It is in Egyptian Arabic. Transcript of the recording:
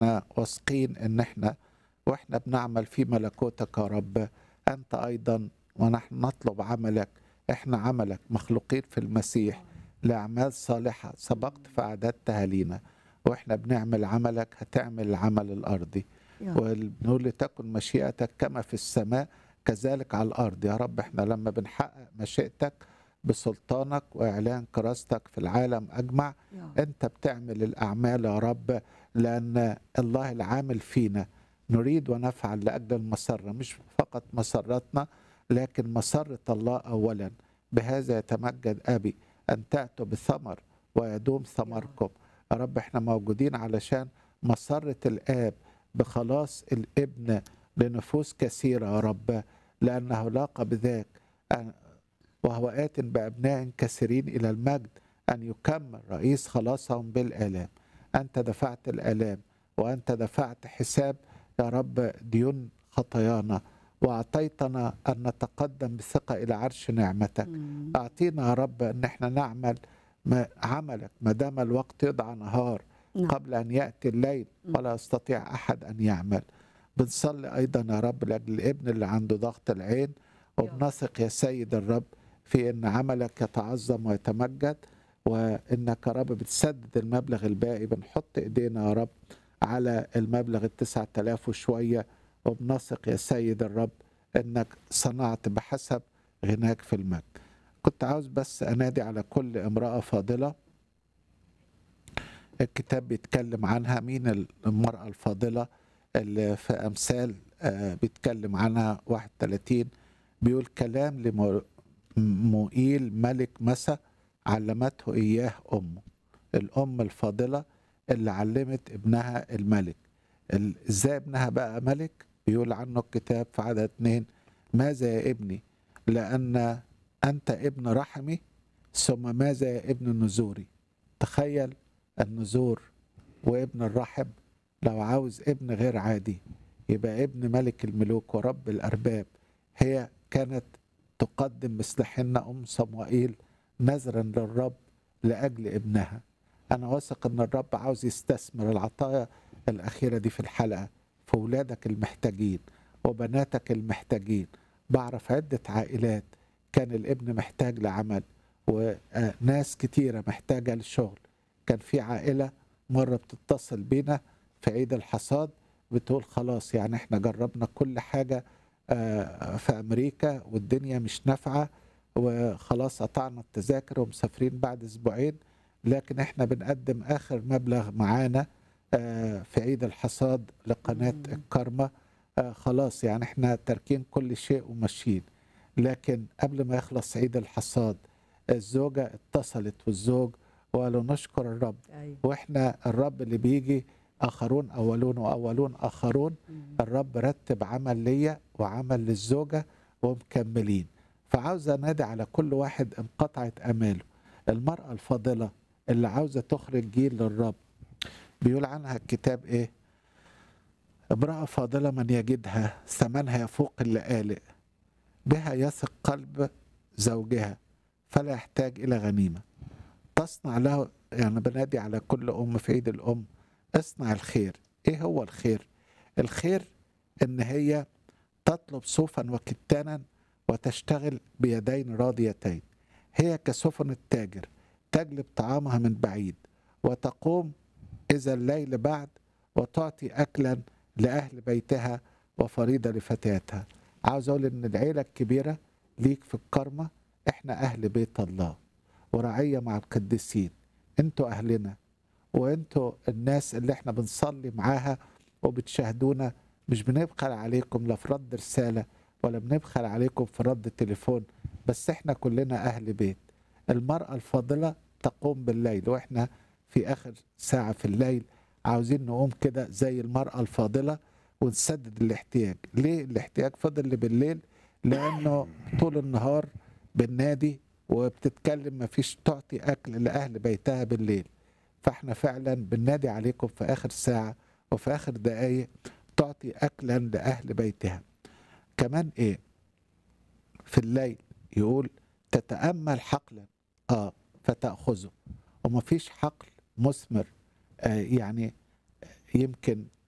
احنا واثقين ان احنا واحنا بنعمل في ملكوتك يا رب انت ايضا ونحن نطلب عملك احنا عملك مخلوقين في المسيح لاعمال صالحه سبقت فاعددتها لينا واحنا بنعمل عملك هتعمل العمل الارضي يا رب. ونقول لتكن مشيئتك كما في السماء كذلك على الارض يا رب احنا لما بنحقق مشيئتك بسلطانك واعلان كراستك في العالم اجمع يا رب. انت بتعمل الاعمال يا رب لان الله العامل فينا نريد ونفعل لاجل المسره مش فقط مسرتنا لكن مسره الله اولا بهذا يتمجد ابي ان تاتوا بثمر ويدوم ثمركم يا رب احنا موجودين علشان مسره الاب بخلاص الابن لنفوس كثيره يا رب لانه لاقى بذاك أن وهو آت بأبناء كثيرين إلى المجد أن يكمل رئيس خلاصهم بالآلام أنت دفعت الآلام وأنت دفعت حساب يا رب ديون خطايانا وأعطيتنا أن نتقدم بثقة إلى عرش نعمتك مم. أعطينا يا رب أن احنا نعمل ما عملك ما دام الوقت يدعى نهار نعم. قبل أن يأتي الليل ولا يستطيع أحد أن يعمل بنصلي أيضا يا رب لأجل الابن اللي عنده ضغط العين وبنثق يا سيد الرب في أن عملك يتعظم ويتمجد وإنك يا رب بتسدد المبلغ الباقي بنحط إيدينا يا رب على المبلغ التسعة آلاف وشوية وبنثق يا سيد الرب إنك صنعت بحسب غناك في المجد كنت عاوز بس أنادي على كل امرأة فاضلة الكتاب بيتكلم عنها مين المرأة الفاضلة اللي في أمثال آه، بيتكلم عنها 31 بيقول كلام لموئيل ملك مسا علمته إياه أمه الأم الفاضلة اللي علمت ابنها الملك ال- إزاي ابنها بقى ملك بيقول عنه الكتاب في عدد اتنين ماذا يا ابني لأن أنت ابن رحمي ثم ماذا يا ابن نزوري تخيل النزور وابن الرحم لو عاوز ابن غير عادي يبقى ابن ملك الملوك ورب الأرباب هي كانت تقدم مثل حنة أم صموئيل نذرا للرب لأجل ابنها أنا واثق أن الرب عاوز يستثمر العطايا الأخيرة دي في الحلقة في ولادك المحتاجين وبناتك المحتاجين بعرف عدة عائلات كان الابن محتاج لعمل وناس كتيرة محتاجة للشغل كان في عائلة مرة بتتصل بينا في عيد الحصاد بتقول خلاص يعني احنا جربنا كل حاجة آه، في أمريكا والدنيا مش نافعة وخلاص قطعنا التذاكر ومسافرين بعد أسبوعين لكن احنا بنقدم آخر مبلغ معانا آه، في عيد الحصاد لقناة مم. الكرمة آه، خلاص يعني احنا تاركين كل شيء وماشيين لكن قبل ما يخلص عيد الحصاد الزوجة اتصلت والزوج وقالوا نشكر الرب أيوة. واحنا الرب اللي بيجي اخرون اولون واولون اخرون مم. الرب رتب عمل ليا وعمل للزوجه ومكملين فعاوز انادي على كل واحد انقطعت اماله المراه الفاضله اللي عاوزه تخرج جيل للرب بيقول عنها الكتاب ايه امراه فاضله من يجدها ثمنها يفوق اللآلئ بها يثق قلب زوجها فلا يحتاج الى غنيمه تصنع له يعني بنادي على كل ام في عيد الام اصنع الخير ايه هو الخير الخير ان هي تطلب صوفا وكتانا وتشتغل بيدين راضيتين هي كسفن التاجر تجلب طعامها من بعيد وتقوم اذا الليل بعد وتعطي اكلا لاهل بيتها وفريضه لفتياتها عاوز اقول ان العيله الكبيره ليك في الكرمه احنا اهل بيت الله ورعيه مع القديسين انتوا اهلنا وانتوا الناس اللي احنا بنصلي معاها وبتشاهدونا مش بنبخل عليكم لا في رد رسالة ولا بنبخل عليكم في رد تليفون بس احنا كلنا أهل بيت المرأة الفاضلة تقوم بالليل واحنا في آخر ساعة في الليل عاوزين نقوم كده زي المرأة الفاضلة ونسدد الاحتياج ليه الاحتياج فضل بالليل لأنه طول النهار بالنادي وبتتكلم مفيش تعطي أكل لأهل بيتها بالليل فاحنا فعلا بننادي عليكم في اخر ساعه وفي اخر دقائق تعطي اكلا لاهل بيتها كمان ايه في الليل يقول تتامل حقلا اه فتاخذه ومفيش حقل مثمر آه يعني يمكن